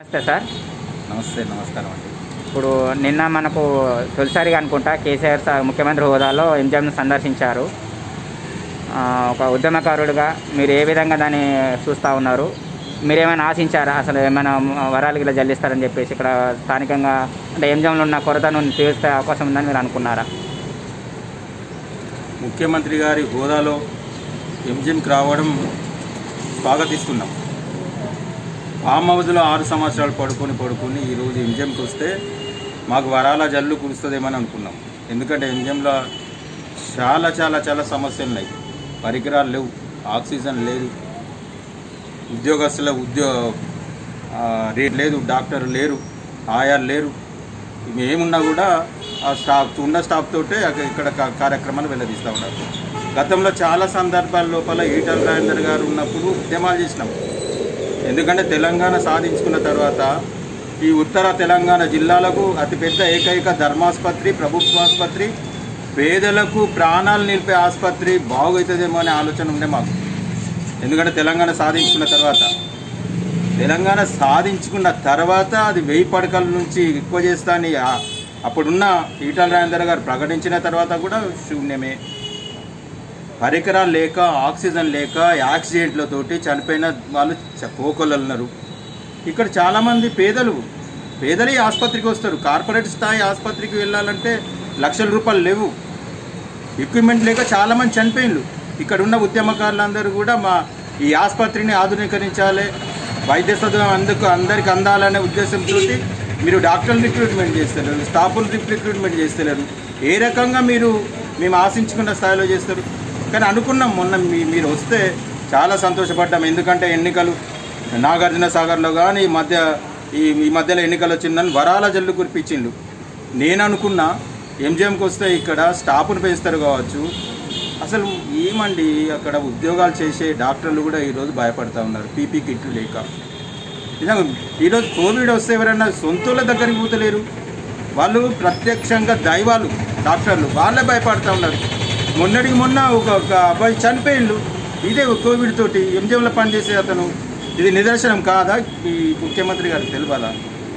నమస్తే సార్ నమస్తే నమస్కారం అండి ఇప్పుడు నిన్న మనకు తొలిసారిగా అనుకుంటా కేసీఆర్ సార్ ముఖ్యమంత్రి హోదాలో ఎంజిఎంను సందర్శించారు ఆ, ఒక ఉద్యమకారుడిగా మీరు ఏ విధంగా దాన్ని చూస్తూ ఉన్నారు మీరు ఏమైనా ఆశించారా అసలు ఏమైనా వరాలు ఇలా జల్లిస్తారని చెప్పేసి ఇక్కడ స్థానికంగా అంటే ఎంజిఎంలో ఉన్న కొరతను తీర్చే అవకాశం ఉందని మీరు అనుకున్నారా ముఖ్యమంత్రి గారి హోదాలో ఎంజిఎంకి రావడం స్వాగతిస్తున్నాం ఫామ్ హౌస్లో ఆరు సంవత్సరాలు పడుకొని పడుకొని ఈరోజు ఎంజిఎంకి వస్తే మాకు వరాల జల్లు కురుస్తుందేమని అనుకున్నాం ఎందుకంటే ఎంజిఎంలో చాలా చాలా చాలా సమస్యలు ఉన్నాయి పరికరాలు లేవు ఆక్సిజన్ లేదు ఉద్యోగస్తుల ఉద్యో ఆ, రేట్ లేదు డాక్టర్ లేరు ఆయాలు లేరు ఇవి ఏమున్నా కూడా ఆ స్టాఫ్ ఉన్న స్టాఫ్ తోటే అక్కడ- ఇక్కడ కా- కార్యక్రమాలు వెల్లడిస్తూ ఉన్నారు గతంలో చాలా సందర్భాల లోపల ఈటల రాజేందర్ గారు ఉన్నప్పుడు ఉద్యమాలు చేసినాం ఎందుకంటే తెలంగాణ సాధించుకున్న తర్వాత ఈ ఉత్తర తెలంగాణ జిల్లాలకు అతిపెద్ద ఏకైక ధర్మాసుపత్రి ప్రభుత్వ ఆసుపత్రి పేదలకు ప్రాణాలు నిలిపే ఆసుపత్రి బాగవుతుందేమో అనే ఆలోచన ఉండే మాకు ఎందుకంటే తెలంగాణ సాధించుకున్న తర్వాత తెలంగాణ సాధించుకున్న తర్వాత అది వెయ్యి పడకల నుంచి ఎక్కువ చేస్తా అని ఆ- అప్పుడున్న ఈటల రాజేందర్ గారు ప్రకటించిన తర్వాత కూడా శూన్యమే పరికరాలు లేక ఆక్సిజన్ లేక యాక్సిడెంట్లతోటి చనిపోయిన వాళ్ళు చ- కోకొల్లలు ఉన్నారు ఇక్కడ చాలామంది పేదలు పేదలు ఈ ఆసుపత్రికి వస్తారు కార్పొరేట్ స్థాయి ఆసుపత్రికి వెళ్ళాలంటే లక్షల రూపాయలు లేవు ఎక్విప్మెంట్ లేక చాలామంది చనిపోయిండ్రు ఇక్కడ ఉన్న ఉద్యమకారులందరూ కూడా మా ఈ ఆసుపత్రిని ఆధునీకరించాలి వైద్య సదుపాయం అందుకు అందరికి అందాలనే ఉద్దేశంతో మీరు డాక్టర్లు రిక్రూట్మెంట్ చేస్తలేరు స్టాఫ్లు రిక్రూట్మెంట్ చేస్తలేరు ఏ రకంగా మీరు మేము ఆశించుకున్న స్థాయిలో చేస్తారు కానీ అనుకున్నాం మొన్న మీ మీరు వస్తే చాలా సంతోషపడ్డాం ఎందుకంటే ఎన్నికలు నాగార్జున సాగర్లో కానీ ఈ మధ్య ఈ ఈ మధ్యలో ఎన్నికలు వచ్చిందని వరాల జల్లు కురిపించిండు నేను అనుకున్నా ఎంజిఎంకి వస్తే ఇక్కడ స్టాఫ్ను పెంచుతారు కావచ్చు అసలు ఏమండి అక్కడ ఉద్యోగాలు చేసే డాక్టర్లు కూడా ఈరోజు భయపడతా ఉన్నారు పీపీ కిట్లు లేక నిజంగా ఈరోజు కోవిడ్ వస్తే ఎవరైనా సొంతూళ్ళ దగ్గరికి పోతలేరు వాళ్ళు ప్రత్యక్షంగా దైవాలు డాక్టర్లు వాళ్ళే భయపడతా ఉన్నారు మొన్నటికి మొన్న ఒక ఒక అబ్బాయి చనిపోయిండు ఇదే కోవిడ్ తోటి ఎంజిఎంలో పనిచేసే అతను ఇది నిదర్శనం కాదా ఈ ముఖ్యమంత్రి గారికి తెలియదా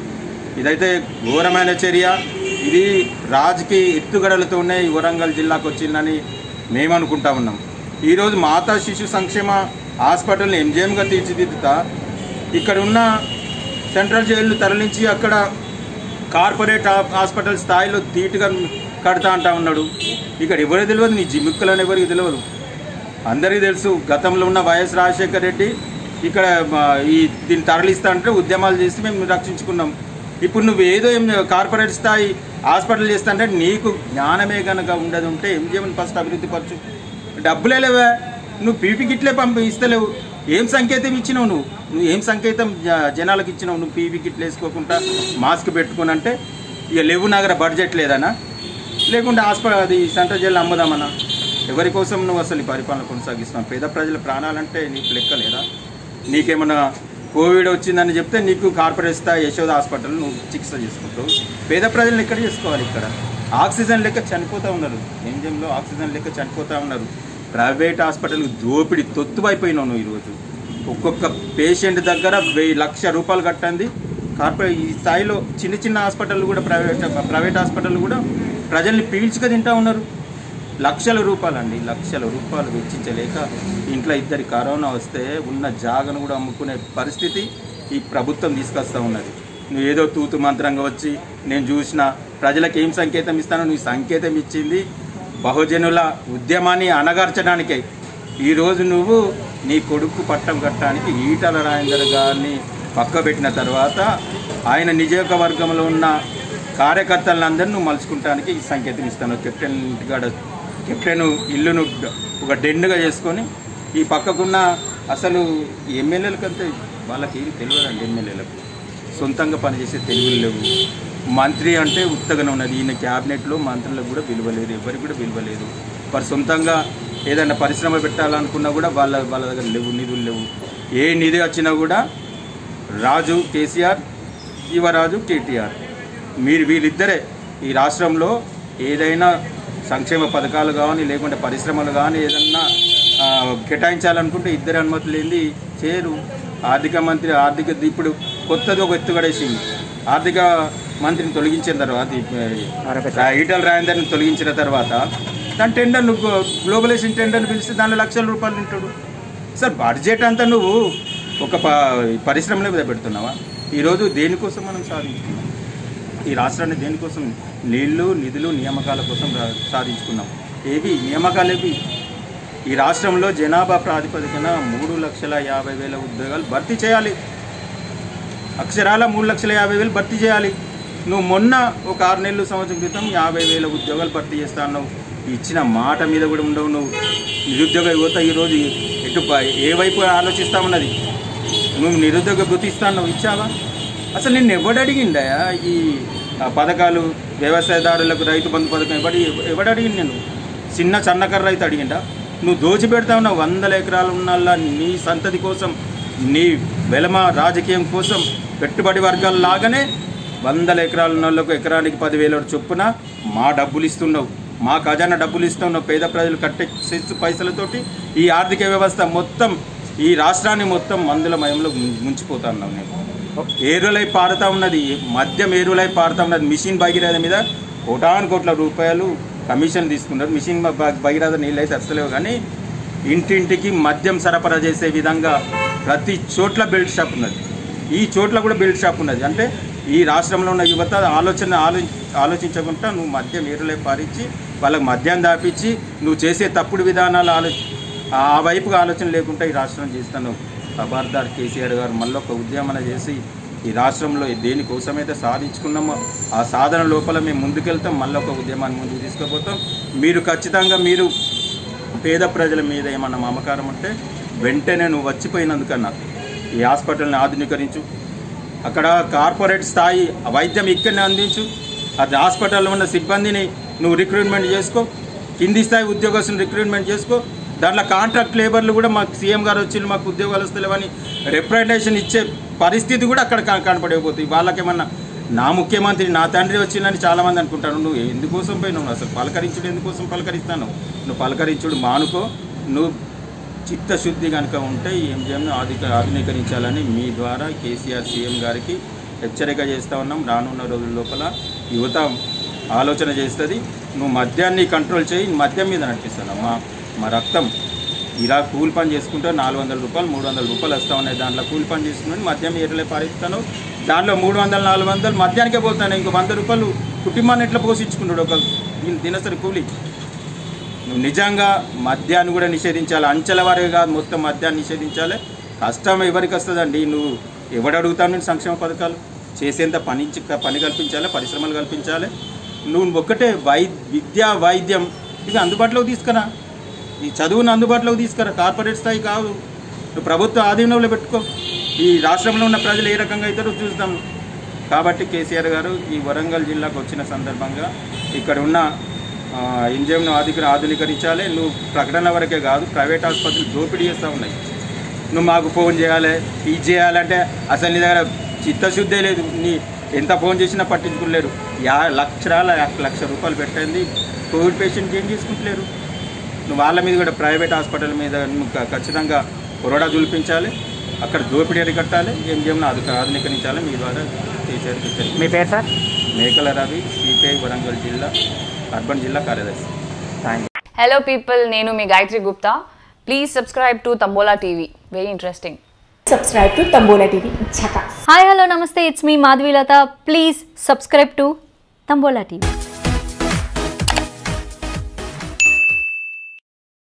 ఇదైతే ఘోరమైన చర్య ఇది రాజకీయ ఎత్తుగడలతోనే ఈ వరంగల్ జిల్లాకు వచ్చిందని మేము అనుకుంటా ఉన్నాం ఈరోజు మాతా శిశు సంక్షేమ హాస్పిటల్ని ఎంజిఎంగా తీర్చిదిద్దుతా ఇక్కడ ఉన్న సెంట్రల్ జైలు తరలించి అక్కడ కార్పొరేట్ హా- హాస్పిటల్ స్థాయిలో ధీటుగా కడతా అంటా ఉన్నాడు ఇక్కడ ఎవరికి తెలియదు నీ జిమ్మిక్కులని ఎవరికి తెలియదు అందరికీ తెలుసు గతంలో ఉన్న వైఎస్ రాజశేఖర్ రెడ్డి ఇక్కడ మా, ఈ దీన్ని తరలిస్తా అంటే ఉద్యమాలు చేసి మేము రక్షించుకున్నాం ఇప్పుడు నువ్వు ఏదో ఏం కార్పొరేట్ స్థాయి హాస్పిటల్ చేస్తా అంటే నీకు జ్ఞానమే కనుక ఉండదు ఉంటే ఎంజిఎంని ఫస్ట్ అభివృద్ధి పరచు డబ్బులే లేవా నువ్వు పీపీ కిట్లే పంపి ఇస్తలేవు ఏం సంకేతం ఇచ్చినావు నువ్వు నువ్వు ఏం సంకేతం జ- జనాలకు ఇచ్చినావు నువ్వు పీపీ కిట్లు వేసుకోకుండా మాస్క్ పెట్టుకుని అంటే ఇక లేవు నగర బడ్జెట్ లేదనా లేకుంటే హాస్పిటల్ అది సెంట్రల్ జైలు అమ్ముదామన్నా ఎవరి కోసం నువ్వు అసలు ఈ పరిపాలన కొనసాగిస్తున్నావు పేద ప్రజల ప్రాణాలంటే నీకు లెక్క లేదా నీకేమన్నా కోవిడ్ వచ్చిందని చెప్తే నీకు కార్పొరేట్ స్థాయి యశోద హాస్పిటల్ నువ్వు చికిత్స చేసుకుంటావు పేద ప్రజలను ఎక్కడ చేసుకోవాలి ఇక్కడ ఆక్సిజన్ లెక్క చనిపోతూ ఉన్నారు ఎంజిఎంలో ఆక్సిజన్ లెక్క చనిపోతూ ఉన్నారు ప్రైవేట్ హాస్పిటల్ దోపిడి తొత్తువైపోయినావు నువ్వు ఈరోజు ఒక్కొక్క పేషెంట్ దగ్గర వెయ్యి లక్ష రూపాయలు కట్టండి కార్పొరేట్ ఈ స్థాయిలో చిన్న చిన్న హాస్పిటల్ కూడా ప్రైవేట్ ప్రైవేట్ హాస్పిటల్ కూడా ప్రజల్ని పీల్చుక తింటా ఉన్నారు లక్షల రూపాయలు అండి లక్షల రూపాయలు వెచ్చించలేక ఇంట్లో ఇద్దరి కరోనా వస్తే ఉన్న జాగను కూడా అమ్ముకునే పరిస్థితి ఈ ప్రభుత్వం తీసుకొస్తా ఉన్నది నువ్వు ఏదో తూతు మంత్రంగా వచ్చి నేను చూసిన ప్రజలకు ఏం సంకేతం ఇస్తానో నువ్వు సంకేతం ఇచ్చింది బహుజనుల ఉద్యమాన్ని అణగార్చడానికే ఈరోజు నువ్వు నీ కొడుకు పట్టం కట్టడానికి ఈటల రాజేందర్ గారిని పక్కబెట్టిన తర్వాత ఆయన నియోజకవర్గంలో ఉన్న కార్యకర్తలందరినీ నువ్వు మలుచుకుంటానికి ఈ సంకేతం ఇస్తాను కెప్టెన్ ఇంటికాడ కెప్టెన్ ఇల్లును ఒక డెండుగా చేసుకొని ఈ పక్కకున్న అసలు ఎమ్మెల్యేలకు అంతే వాళ్ళకి ఏం తెలియదండి ఎమ్మెల్యేలకు సొంతంగా పనిచేసే తెలివిలు లేవు మంత్రి అంటే ఉత్తగానే ఉన్నది ఈయన క్యాబినెట్లో మంత్రులకు కూడా విలువ లేదు ఎవరికి కూడా విలువ లేదు వారు సొంతంగా ఏదైనా పరిశ్రమ పెట్టాలనుకున్నా కూడా వాళ్ళ వాళ్ళ దగ్గర లేవు నిధులు లేవు ఏ నిధి వచ్చినా కూడా రాజు కేసీఆర్ యువరాజు కేటీఆర్ మీరు వీళ్ళిద్దరే ఈ రాష్ట్రంలో ఏదైనా సంక్షేమ పథకాలు కానీ లేకుంటే పరిశ్రమలు కానీ ఏదన్నా ఆ, కేటాయించాలనుకుంటే ఇద్దరు అనుమతి లేనిది చేయరు ఆర్థిక మంత్రి ఆర్థిక ఇప్పుడు కొత్తది ఒక ఎత్తుగడేసింది ఆర్థిక మంత్రిని తొలగించిన తర్వాత మరొక రా- ఈటల రాజేందర్ని తొలగించిన తర్వాత దాని టెండర్ను గ్లోబలైజేషన్ టెండర్ని పిలిస్తే దానిలో లక్షల రూపాయలు తింటాడు సార్ బడ్జెట్ అంతా నువ్వు ఒక ప పరిశ్రమలో మీద పెడుతున్నావా ఈరోజు దేనికోసం మనం సాధించుకున్నాం ఈ రాష్ట్రాన్ని దేనికోసం నీళ్లు నిధులు నియామకాల కోసం రా- సాధించుకున్నాం ఏవి నియామకాలు ఏవి ఈ రాష్ట్రంలో జనాభా ప్రాతిపదికన మూడు లక్షల యాభై వేల ఉద్యోగాలు భర్తీ చేయాలి అక్షరాల మూడు లక్షల యాభై వేలు భర్తీ చేయాలి నువ్వు మొన్న ఒక ఆరు నెలలు సంవత్సరం క్రితం యాభై వేల ఉద్యోగాలు భర్తీ చేస్తా అన్నావు ఇచ్చిన మాట మీద కూడా ఉండవు నువ్వు నిరుద్యోగ యువత ఈరోజు ఎటు ప- ఏ వైపు ఆలోచిస్తా ఉన్నది నువ్వు నిరుద్యోగ భృతి ఇస్తా అన్నావు ఇచ్చావా అసలు నిన్ను ఎవడు అడిగిండయా ఈ ఆ, పథకాలు వ్యవసాయదారులకు రైతు బంధు పథకం ఎవడి ఎవడు అడిగింది నేను చిన్న సన్నకర్ర రైతు అడిగిండా నువ్వు దోచి పెడతా ఉన్నావు వందల ఎకరాలు ఉన్నల్లా నీ సంతతి కోసం నీ వెలమ రాజకీయం కోసం పెట్టుబడి వర్గాల లాగానే వందల ఎకరాలు ఉన్న వాళ్ళకు ఎకరానికి పదివేల చొప్పున మా డబ్బులు ఇస్తున్నావు మా ఖజానా డబ్బులు ఇస్తున్నావు పేద ప్రజలు కట్టే సెస్ పైసలతోటి ఈ ఆర్థిక వ్యవస్థ మొత్తం ఈ రాష్ట్రాన్ని మొత్తం మందుల మయంలో ము- ముంచిపోతా ఉన్నావు నేను ఏరులై పారుతా ఉన్నది మద్యం ఏరులై పారుతా ఉన్నది మిషన్ భగీరథ మీద కోటాను కోట్ల రూపాయలు కమిషన్ తీసుకున్నారు మిషన్ భ- భగీరథ నీళ్ళు అయితే వస్తలేవు కానీ ఇంటింటికి మద్యం సరఫరా చేసే విధంగా ప్రతి చోట్ల బెల్ట్ షాప్ ఉన్నది ఈ చోట్ల కూడా బెల్ట్ షాప్ ఉన్నది అంటే ఈ రాష్ట్రంలో ఉన్న యువత ఆలోచన ఆలో ఆలోచించకుండా నువ్వు మద్యం ఏరులై పారించి వాళ్ళకి మద్యం దాపించి నువ్వు చేసే తప్పుడు విధానాలు ఆలో ఆ వైపుగా ఆలోచన లేకుండా ఈ రాష్ట్రం చేస్తాను ఖబర్దార్ కేసీఆర్ గారు మళ్ళీ ఒక ఉద్యమన చేసి ఈ రాష్ట్రంలో దేనికోసమైతే సాధించుకున్నామో ఆ సాధన లోపల మేము ముందుకెళ్తాం మళ్ళీ ఒక ఉద్యమాన్ని ముందుకు తీసుకుపోతాం మీరు ఖచ్చితంగా మీరు పేద ప్రజల మీద ఏమన్నా మమకారం ఉంటే వెంటనే నువ్వు వచ్చిపోయినందుకన్నా ఈ హాస్పిటల్ని ఆధునీకరించు అక్కడ కార్పొరేట్ స్థాయి వైద్యం ఇక్కడనే అందించు అది హాస్పిటల్లో ఉన్న సిబ్బందిని నువ్వు రిక్రూట్మెంట్ చేసుకో కింది స్థాయి ఉద్యోగస్తుని రిక్రూట్మెంట్ చేసుకో దాంట్లో కాంట్రాక్ట్ లేబర్లు కూడా మాకు సీఎం గారు వచ్చి మాకు ఉద్యోగాలు వస్తలేవని రిప్రజెంటేషన్ ఇచ్చే పరిస్థితి కూడా అక్కడ కా- కనపడకపోతుంది వాళ్ళకేమన్నా నా ముఖ్యమంత్రి నా తండ్రి వచ్చిందని చాలామంది అనుకుంటారు నువ్వు ఎందుకోసం పోయినావు అసలు పలకరించుడు ఎందుకోసం పలకరిస్తాను నువ్వు పలకరించుడు మానుకో నువ్వు చిత్తశుద్ధి కనుక ఉంటే ఈ ఎంజిఎంను ఆధుక ఆధునీకరించాలని మీ ద్వారా కేసీఆర్ సీఎం గారికి హెచ్చరిక చేస్తూ ఉన్నాం రానున్న రోజుల లోపల యువత ఆలోచన చేస్తుంది నువ్వు మద్యాన్ని కంట్రోల్ చేయి మద్యం మీద నడిపిస్తాను మా మా రక్తం ఇలా కూలి పని చేసుకుంటే నాలుగు వందల రూపాయలు మూడు వందల రూపాయలు వస్తూ ఉన్నాయి దాంట్లో కూలి పని చేసుకుని మద్యం ఏటలే పారిస్తాను దాంట్లో మూడు వందలు నాలుగు వందలు మద్యానికే పోతాను ఇంకో వంద రూపాయలు కుటుంబాన్ని ఎట్లా పోషించుకుంటాడు ఒక దిన- దినసరి కూలి నువ్వు నిజంగా మద్యాన్ని కూడా నిషేధించాలి అంచెల వారిగా కాదు మొత్తం మద్యాన్ని నిషేధించాలి కష్టం ఎవరికి వస్తుందండి నువ్వు ఎవడు అడుగుతావు నేను సంక్షేమ పథకాలు చేసేంత పని ఇచ్చి- పని కల్పించాలి పరిశ్రమలు కల్పించాలి నువ్వు ఒక్కటే వై విద్య వైద్యం ఇవి అందుబాటులోకి తీసుకురా ఈ చదువును అందుబాటులోకి తీసుకురా కార్పొరేట్ స్థాయి కాదు నువ్వు ప్రభుత్వ ఆధీనంలో పెట్టుకో ఈ రాష్ట్రంలో ఉన్న ప్రజలు ఏ రకంగా అవుతారో చూద్దాం కాబట్టి కేసీఆర్ గారు ఈ వరంగల్ జిల్లాకు వచ్చిన సందర్భంగా ఇక్కడ ఉన్న ఆ, ఎంజిఎంను ఆధిక ఆధునీకరించాలి నువ్వు ప్రకటన వరకే కాదు ప్రైవేట్ ఆసుపత్రులు దోపిడీ చేస్తూ ఉన్నాయి నువ్వు మాకు ఫోన్ చేయాలి ఇది చేయాలంటే అసలు నీ దగ్గర చిత్తశుద్ధే లేదు నీ ఎంత ఫోన్ చేసినా పట్టించుకోలేరు యా లక్షల లక్ష రూపాయలు పెట్టింది కోవిడ్ పేషెంట్ ఏం చేసుకుంటలేరు నువ్వు వాళ్ళ మీద కూడా ప్రైవేట్ హాస్పిటల్ మీద నువ్వు క- ఖచ్చితంగా కొరడా జులిపించాలి అక్కడ దోపిడీ అరికట్టాలి ఎంజిఎంను ఆధు ఆధునీకరించాలి మీ ద్వారా కేసీఆర్ కి మీ పేరు సార్ మేకల రవి సిపిఐ వరంగల్ జిల్లా అర్బన్ జిల్లా కార్యదర్శి థ్యాంక్ యూ హలో పీపుల్ నేను మీ Gayatri Gupta please subscribe to Tambola TV very interesting subscribe to Tambola TV. Chaka. Hi hello namaste it's me Madhavilatha please subscribe to Tambola TV